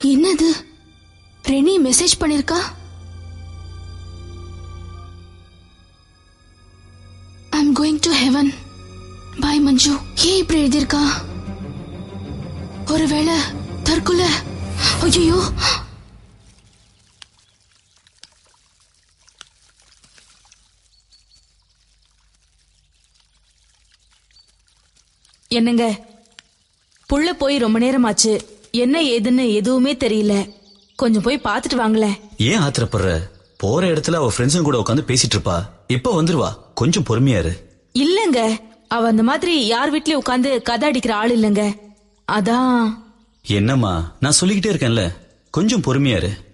என்னது Renee message பண்ணிருக்கா I'm going to heaven bye Manju ஏன் இப்படி எழுதியிருக்கா ஒருவேளை தற்கொலை ஐயோ என்னங்க புள்ள போய் ரொம்ப நேரமாச்சு என்ன ஏதுன்னு எதுவுமே தெரியல கொஞ்சம் போய் பார்த்துட்டு வாங்களேன் ஏன் ஆத்திரப்படுற போற இடத்துல அவ ஃப்ரெண்ட்ஸும் கூட உட்காந்து பேசிட்டு இருப்பா இப்ப வந்துருவா கொஞ்சம் பொறுமையா இரு இல்லங்க அவ அந்த மாதிரி யார் வீட்லயும் உட்காந்து கதை அடிக்கிற ஆள் இல்லங்க அதான் என்னம்மா நான் சொல்லிக்கிட்டே இருக்கேன்ல கொஞ்சம் பொறுமையா இரு